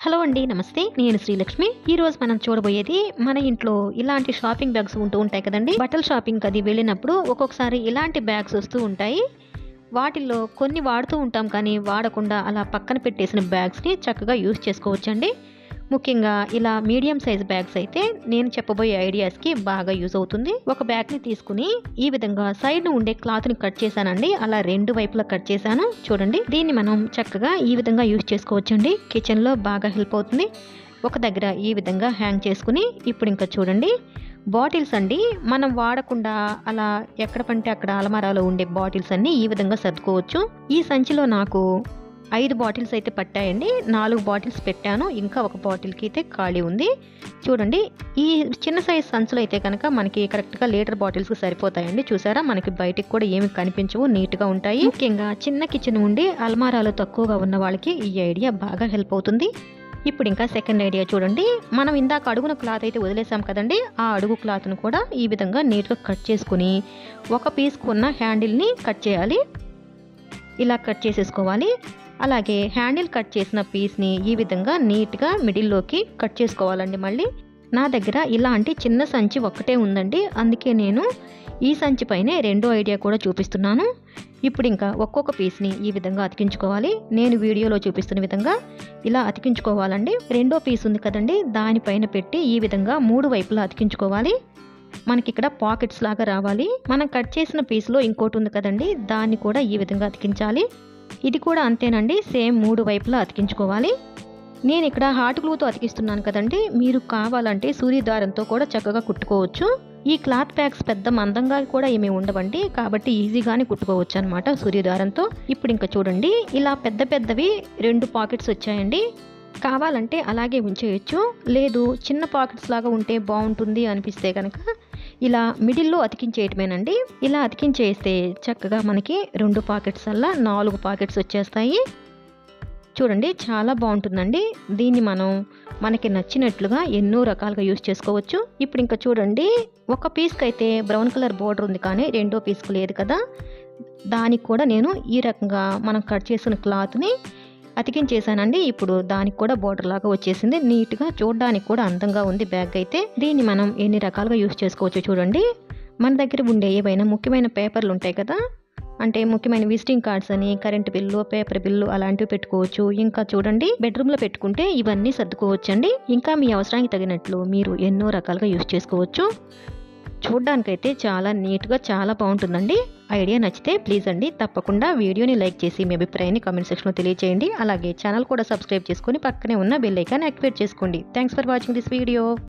hello అండి నమస్తే నేను శ్రీలక్ష్మి ఈ రోజు మనం చూడబోయేది మన ఇంట్లో ఇలాంటి షాపింగ్ బ్యాగ్స్ ఉంటూ ఉంటాయి కదండి బట్టల షాపింగ్ అది వెళ్ళినప్పుడు ఒక్కొక్కసారి ఇలాంటి బ్యాగ్స్ వస్తూ ఉంటాయి వాటిల్లో కొన్ని వాడుతూ ఉంటాం కానీ వాడకుండా అలా పక్కన పెట్టేసిన బ్యాగ్స్ని చక్కగా యూస్ చేసుకోవచ్చండి ముఖ్యంగా ఇలా మీడియం సైజ్ బ్యాగ్స్ అయితే నేను చెప్పబోయే ఐడియాస్కి బాగా యూజ్ అవుతుంది ఒక బ్యాగ్ని తీసుకుని ఈ విధంగా సైడ్ ఉండే క్లాత్ని కట్ చేశానండి అలా రెండు వైపులా కట్ చేశాను చూడండి దీన్ని మనం చక్కగా ఈ విధంగా యూజ్ చేసుకోవచ్చండి కిచెన్లో బాగా హెల్ప్ అవుతుంది ఒక దగ్గర ఈ విధంగా హ్యాంగ్ చేసుకుని ఇప్పుడు ఇంకా చూడండి బాటిల్స్ అండి మనం వాడకుండా అలా ఎక్కడ పంటే అక్కడ అలమారాలో ఉండే బాటిల్స్ అన్ని ఈ విధంగా సర్దుకోవచ్చు ఈ సంచిలో నాకు ఐదు బాటిల్స్ అయితే పట్టాయండి నాలుగు బాటిల్స్ పెట్టాను ఇంకా ఒక బాటిల్కి అయితే ఖాళీ ఉంది చూడండి ఈ చిన్న సైజ్ సంచులు అయితే కనుక మనకి కరెక్ట్గా లీటర్ బాటిల్స్కి సరిపోతాయండి చూసారా మనకి బయటికి కూడా ఏమి కనిపించవు నీట్గా ఉంటాయి ముఖ్యంగా చిన్న కిచెన్ ఉండి అల్మారాలు తక్కువగా ఉన్న వాళ్ళకి ఈ ఐడియా బాగా హెల్ప్ అవుతుంది ఇప్పుడు ఇంకా సెకండ్ ఐడియా చూడండి మనం ఇందాక అడుగున క్లాత్ అయితే వదిలేసాం కదండి ఆ అడుగు క్లాత్ను కూడా ఈ విధంగా నీట్గా కట్ చేసుకుని ఒక పీస్కు ఉన్న హ్యాండిల్ని కట్ చేయాలి ఇలా కట్ చేసేసుకోవాలి అలాగే హ్యాండిల్ కట్ చేసిన పీస్ని ఈ విధంగా నీట్గా మిడిల్లోకి కట్ చేసుకోవాలండి మళ్ళీ నా దగ్గర ఇలాంటి చిన్న సంచి ఒక్కటే ఉందండి అందుకే నేను ఈ సంచి పైనే రెండో ఐడియా కూడా చూపిస్తున్నాను ఇప్పుడు ఇంకా ఒక్కొక్క పీస్ని ఈ విధంగా అతికించుకోవాలి నేను వీడియోలో చూపిస్తున్న విధంగా ఇలా అతికించుకోవాలండి రెండో పీస్ ఉంది కదండి దానిపైన పెట్టి ఈ విధంగా మూడు వైపులా అతికించుకోవాలి మనకి ఇక్కడ పాకెట్స్ లాగా రావాలి మనం కట్ చేసిన పీస్లో ఇంకోటి ఉంది కదండి దాన్ని కూడా ఈ విధంగా అతికించాలి ఇది కూడా అంతేనండి సేమ్ మూడు వైపులా అతికించుకోవాలి నేను ఇక్కడ హాట్ గ్లూతో అతికిస్తున్నాను కదండి మీరు కావాలంటే సూర్య దారంతో కూడా చక్కగా కుట్టుకోవచ్చు ఈ క్లాత్ ప్యాక్స్ పెద్ద మందంగా కూడా ఏమీ ఉండవండి కాబట్టి ఈజీగానే కుట్టుకోవచ్చు అనమాట సూర్యదారంతో ఇప్పుడు ఇంకా చూడండి ఇలా పెద్ద పెద్దవి రెండు పాకెట్స్ వచ్చాయండి కావాలంటే అలాగే ఉంచేయచ్చు లేదు చిన్న పాకెట్స్ లాగా ఉంటే బాగుంటుంది అనిపిస్తే కనుక ఇలా మిడిల్లో అతికించేయటమేనండి ఇలా అతికించేస్తే చక్కగా మనకి రెండు పాకెట్స్ అలా నాలుగు పాకెట్స్ వచ్చేస్తాయి చూడండి చాలా బాగుంటుందండి దీన్ని మనం మనకి నచ్చినట్లుగా ఎన్నో రకాలుగా యూస్ చేసుకోవచ్చు ఇప్పుడు ఇంకా చూడండి ఒక పీస్కి అయితే బ్రౌన్ కలర్ బోర్డర్ ఉంది కానీ రెండో పీస్కి లేదు కదా దానికి కూడా నేను ఈ రకంగా మనం కట్ చేసిన క్లాత్ని అతికించేసానండి ఇప్పుడు దానికి కూడా బోర్డర్ లాగా వచ్చేసింది నీట్గా చూడడానికి కూడా అందంగా ఉంది బ్యాగ్ అయితే దీన్ని మనం ఎన్ని రకాలుగా యూస్ చేసుకోవచ్చు చూడండి మన దగ్గర ఉండే ఏవైనా ముఖ్యమైన పేపర్లు ఉంటాయి కదా అంటే ముఖ్యమైన విజిటింగ్ కార్డ్స్ అని కరెంట్ బిల్లు పేపర్ బిల్లు అలాంటివి పెట్టుకోవచ్చు ఇంకా చూడండి బెడ్రూమ్లో పెట్టుకుంటే ఇవన్నీ సర్దుకోవచ్చండి ఇంకా మీ అవసరానికి తగినట్లు మీరు ఎన్నో రకాలుగా యూస్ చేసుకోవచ్చు చూడ్డానికైతే చాలా నీట్గా చాలా బాగుంటుందండి ఐడియా నచ్చితే ప్లీజ్ అండి తప్పకుండా వీడియోని లైక్ చేసి మీ అభిప్రాయాన్ని కామెంట్ సెక్షన్లో తెలియజేయండి అలాగే ఛానల్ కూడా సబ్స్క్రైబ్ చేసుకొని పక్కనే ఉన్న బెల్ ఐకాన్ యాక్టివేట్ చేసుకోండి thanks for watching this video